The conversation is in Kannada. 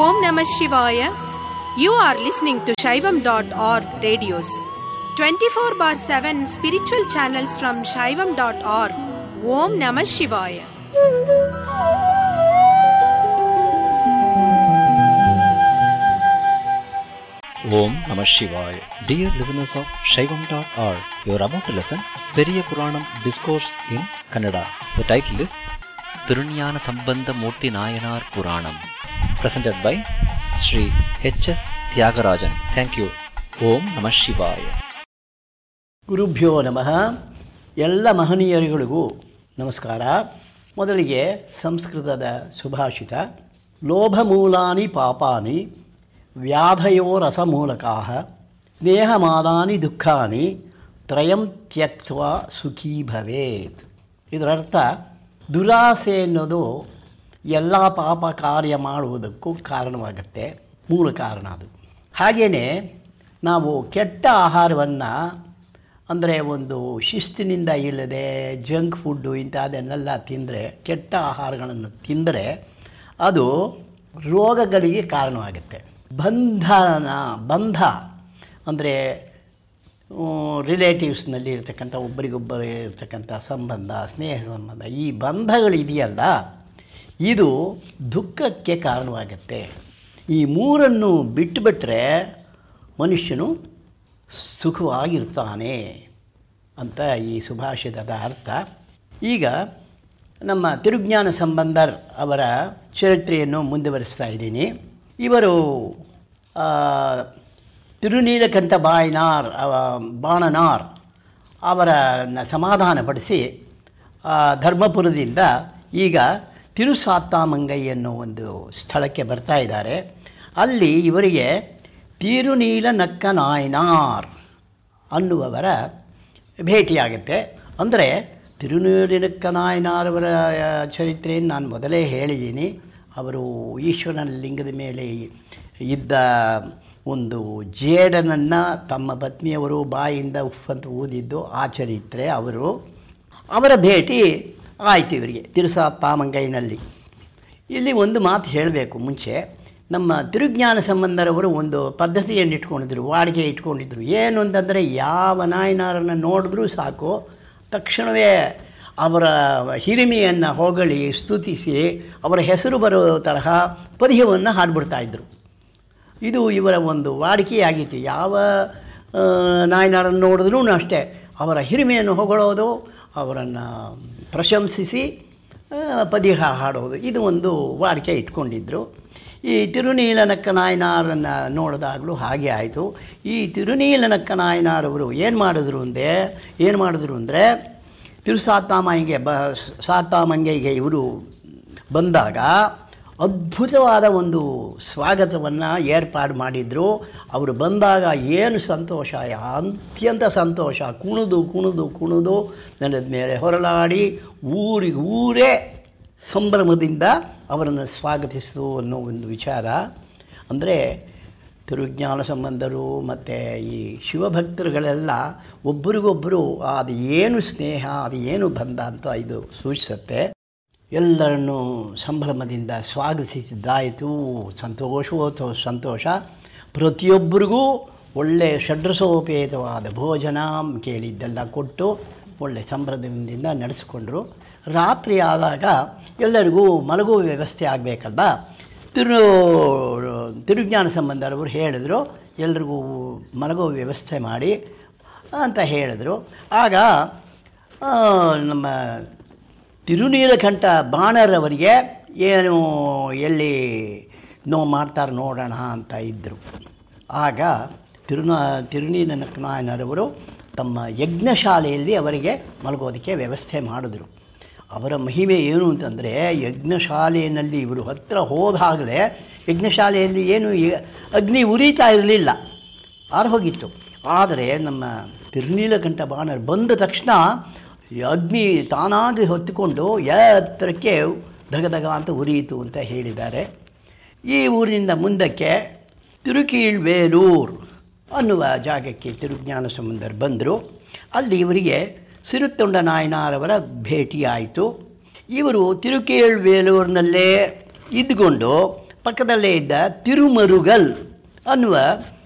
Om Namah Shivaya. You are listening to Shaivam.org radios. 24 bar 7 spiritual channels from Shaivam.org. Om Namah Shivaya. Om Namah Shivaya. Dear listeners of Shaivam.org, you are about to listen Periya Puranam Discourse in Kannada. The title is Tirunyana Sambandha Murti Nayanar Puranam. Presented by Sri H.S. Tyagarajan. Thank you. Om Namah Shivaya. ಗುರುಭ್ಯೋ ನಮಃ ಎಲ್ಲ ಮಹನೀಯರುಗಳಿಗೂ ನಮಸ್ಕಾರ ಮೊದಲಿಗೆ ಸಂಸ್ಕೃತದ ಸುಭಾಷಿತ ಲೋಭಮೂಲಾನಿ ಪಾಪಾನಿ ವ್ಯಾಧಯೋ ರಸಮೂಲಕಾ ಸ್ನೇಹಮಾದಾನಿ ದುಃಖಾನಿ ತ್ರಯಂ ತ್ಯಕ್ತ ಸುಖೀ ಭವೇತ್ ಇದರರ್ಥ ದುರಾಸೆ ಅನ್ನೋದು ಎಲ್ಲ ಪಾಪ ಕಾರ್ಯ ಮಾಡುವುದಕ್ಕೂ ಕಾರಣವಾಗುತ್ತೆ ಮೂಲ ಕಾರಣ ಅದು ಹಾಗೆಯೇ ನಾವು ಕೆಟ್ಟ ಆಹಾರವನ್ನು ಅಂದರೆ ಒಂದು ಶಿಸ್ತಿನಿಂದ ಇಲ್ಲದೆ ಜಂಕ್ ಫುಡ್ಡು ಇಂಥದ್ದನ್ನೆಲ್ಲ ತಿಂದರೆ ಕೆಟ್ಟ ಆಹಾರಗಳನ್ನು ತಿಂದರೆ ಅದು ರೋಗಗಳಿಗೆ ಕಾರಣವಾಗುತ್ತೆ ಬಂಧನ ಬಂಧ ಅಂದರೆ ರಿಲೇಟಿವ್ಸ್ನಲ್ಲಿ ಇರ್ತಕ್ಕಂಥ ಒಬ್ಬರಿಗೊಬ್ಬರು ಇರ್ತಕ್ಕಂಥ ಸಂಬಂಧ ಸ್ನೇಹ ಸಂಬಂಧ ಈ ಬಂಧಗಳಿದೆಯಲ್ಲ ಇದು ದುಃಖಕ್ಕೆ ಕಾರಣವಾಗುತ್ತೆ ಈ ಮೂರನ್ನು ಬಿಟ್ಟುಬಿಟ್ರೆ ಮನುಷ್ಯನು ಸುಖವಾಗಿರ್ತಾನೆ ಅಂತ ಈ ಸುಭಾಷಿತದ ಅರ್ಥ ಈಗ ನಮ್ಮ ತಿರುಜ್ಞಾನ ಸಂಬಂಧರ್ ಅವರ ಚರಿತ್ರೆಯನ್ನು ಮುಂದುವರಿಸ್ತಾ ಇದ್ದೀನಿ ಇವರು ಆ, ತಿರುನೀಲಕಂಠ ಬಾಯ್ನಾರ್ ಅವ ಬಾಣನಾರ್ ಅವರನ್ನು ಸಮಾಧಾನಪಡಿಸಿ ಆ, ಧರ್ಮಪುರದಿಂದ ಈಗ ತಿರುಸಾತ್ತಾಮಂಗೈ ಅನ್ನೋ ಒಂದು ಸ್ಥಳಕ್ಕೆ ಬರ್ತಾ ಇದ್ದಾರೆ ಅಲ್ಲಿ ಇವರಿಗೆ ತಿರುನೀಲ ನಕ್ಕ ನಾಯನಾರ್ ಅನ್ನುವವರ ಭೇಟಿಯಾಗುತ್ತೆ ಅಂದರೆ ತಿರುನೀಲನಕ್ಕ ನಾಯನಾರವರ ಆ, ಚರಿತ್ರೆಯನ್ನು ನಾನು ಮೊದಲೇ ಹೇಳಿದ್ದೀನಿ ಅವರು ಈಶ್ವರನ ಲಿಂಗದ ಮೇಲೆ ಇದ್ದ ಒಂದು ಜೇಡನನ್ನು ತಮ್ಮ ಪತ್ನಿಯವರು ಬಾಯಿಂದ ಉಫ್ ಅಂತ ಊದಿದ್ದು ಆ ಚರಿತ್ರೆ ಅವರು ಅವರ ಭೇಟಿ ಆಯಿತು ಇವರಿಗೆ ತಿರುಸಾತ್ತಾಮಂಗೈನಲ್ಲಿ ಇಲ್ಲಿ ಒಂದು ಮಾತು ಹೇಳಬೇಕು ಮುಂಚೆ ನಮ್ಮ ತಿರುಜ್ಞಾನ ಸಂಬಂಧರವರು ಒಂದು ಪದ್ಧತಿಯನ್ನು ಇಟ್ಕೊಂಡಿದ್ರು ವಾಡಿಕೆ ಇಟ್ಕೊಂಡಿದ್ರು ಏನು ಅಂತಂದರೆ ಯಾವ ನಾಯನಾರನ್ನು ನೋಡಿದ್ರೂ ಸಾಕು ತಕ್ಷಣವೇ ಅವರ ಹಿರಿಮೆಯನ್ನು ಹೊಗಳಿ ಸ್ತುತಿಸಿ ಅವರ ಹೆಸರು ಬರೋ ತರಹ ಪದ್ಯವನ್ನು ಹಾಡ್ಬಿಡ್ತಾಯಿದ್ರು ಇದು ಇವರ ಒಂದು ವಾಡಿಕೆಯಾಗಿತ್ತು ಯಾವ ಆ, ನಾಯನರನ್ನು ನೋಡಿದ್ರೂ ಅಷ್ಟೇ ಅವರ ಹಿರಿಮೆಯನ್ನು ಹೊಗಳೋದು ಅವರನ್ನು ಪ್ರಶಂಸಿಸಿ ಆ, ಪದ್ಯ ಹಾಡೋದು ಇದು ಒಂದು ವಾಡಿಕೆ ಇಟ್ಕೊಂಡಿದ್ದರು ಈ ತಿರುನೀಲನಕ್ಕ ನಾಯನಾರನ್ನು ನೋಡಿದಾಗಲೂ ಹಾಗೆ ಆಯಿತು ಈ ತಿರುನೀಲನಕ್ಕ ನಾಯನಾರವರು ಏನು ಮಾಡಿದ್ರು ಅಂದೆ ಏನು ಮಾಡಿದ್ರು ಅಂದರೆ ತಿರುಸಾತ್ತಾಮಂಗೆ ಬ ಸಾತ್ತಾಮಂಗೆಗೆ ಇವರು ಬಂದಾಗ ಅದ್ಭುತವಾದ ಒಂದು ಸ್ವಾಗತವನ್ನು ಏರ್ಪಾಡು ಮಾಡಿದರು ಅವರು ಬಂದಾಗ ಏನು ಸಂತೋಷ ಅತ್ಯಂತ ಸಂತೋಷ ಕುಣಿದು ಕುಣಿದು ಕುಣಿದು ನೆಲದ ಮೇಲೆ ಹೊರಲಾಡಿ ಊರಿಗೆ ಊರೇ ಸಂಭ್ರಮದಿಂದ ಅವರನ್ನು ಸ್ವಾಗತಿಸಿತು ಅನ್ನೋ ಒಂದು ವಿಚಾರ ಅಂದರೆ ತಿರುಜ್ಞಾನ ಸಂಬಂಧರು ಮತ್ತು ಈ ಶಿವಭಕ್ತರುಗಳೆಲ್ಲ ಒಬ್ಬರಿಗೊಬ್ಬರು ಅದು ಏನು ಸ್ನೇಹ ಅದು ಏನು ಬಂಧ ಅಂತ ಇದು ಸೂಚಿಸುತ್ತೆ ಎಲ್ಲರನ್ನೂ ಸಂಭ್ರಮದಿಂದ ಸ್ವಾಗತಿಸಿದ್ದಾಯಿತು ಸಂತೋಷವೋ ಸಂತೋಷ ಪ್ರತಿಯೊಬ್ಬರಿಗೂ ಒಳ್ಳೆಯ ಷಡ್ರಸೋಪೇತವಾದ ಭೋಜನ ಕೇಳಿದ್ದೆಲ್ಲ ಕೊಟ್ಟು ಒಳ್ಳೆ ಸಂಭ್ರಮದಿಂದ ನಡೆಸಿಕೊಂಡ್ರು ರಾತ್ರಿ ಆದಾಗ ಎಲ್ಲರಿಗೂ ಮಲಗುವ ವ್ಯವಸ್ಥೆ ಆಗಬೇಕಲ್ಲ ತಿರು ತಿರುಜ್ಞಾನ ಸಂಬಂಧರವರು ಹೇಳಿದ್ರು ಎಲ್ರಿಗೂ ಮಲಗುವ ವ್ಯವಸ್ಥೆ ಮಾಡಿ ಅಂತ ಹೇಳಿದ್ರು ಆಗ ಆ, ನಮ್ಮ ತಿರುನೀಲಕಂಠ ಬಾಣರವರಿಗೆ ಏನು ಎಲ್ಲಿ ನೋ ಮಾಡ್ತಾರೆ ನೋಡೋಣ ಅಂತ ಇದ್ದರು ಆಗ ತಿರುನ ತಿರುನೀಲನಾಯನರವರು ತಮ್ಮ ಯಜ್ಞಶಾಲೆಯಲ್ಲಿ ಅವರಿಗೆ ಮಲಗೋದಕ್ಕೆ ವ್ಯವಸ್ಥೆ ಮಾಡಿದ್ರು ಅವರ ಮಹಿಮೆ ಏನು ಅಂತಂದರೆ ಯಜ್ಞಶಾಲೆಯಲ್ಲಿ ಇವರು ಹತ್ತಿರ ಹೋದಾಗಲೇ ಯಜ್ಞಶಾಲೆಯಲ್ಲಿ ಏನು ಯ- ಅಗ್ನಿ ಉರಿತಾ ಇರಲಿಲ್ಲ ಆರು ಹೋಗಿತ್ತು ಆದರೆ ನಮ್ಮ ತಿರುನೀಲಕಂಠ ಬಾಣರು ಬಂದ ತಕ್ಷಣ ಈ ಅಗ್ನಿ ತಾನಾಗಿ ಹೊತ್ತುಕೊಂಡು ಎತ್ತರಕ್ಕೆ ಧಗಧಗ ಅಂತ ಉರಿಯಿತು ಅಂತ ಹೇಳಿದ್ದಾರೆ ಈ ಊರಿನಿಂದ ಮುಂದಕ್ಕೆ ತಿರುಕೀಳ್ವೇಲೂರ್ ಅನ್ನುವ ಜಾಗಕ್ಕೆ ತಿರುಜ್ಞಾನ ಸಂಬಂಧರು ಬಂದರು ಅಲ್ಲಿ ಇವರಿಗೆ ಸಿರುತ್ತೊಂಡ ನಾಯನಾರವರ ಭೇಟಿಯಾಯಿತು ಇವರು ತಿರುಕೇಳ್ವೇಲೂರಿನಲ್ಲೇ ಇದ್ದುಕೊಂಡು ಪಕ್ಕದಲ್ಲೇ ಇದ್ದ ತಿರುಮರುಗಲ್ ಅನ್ನುವ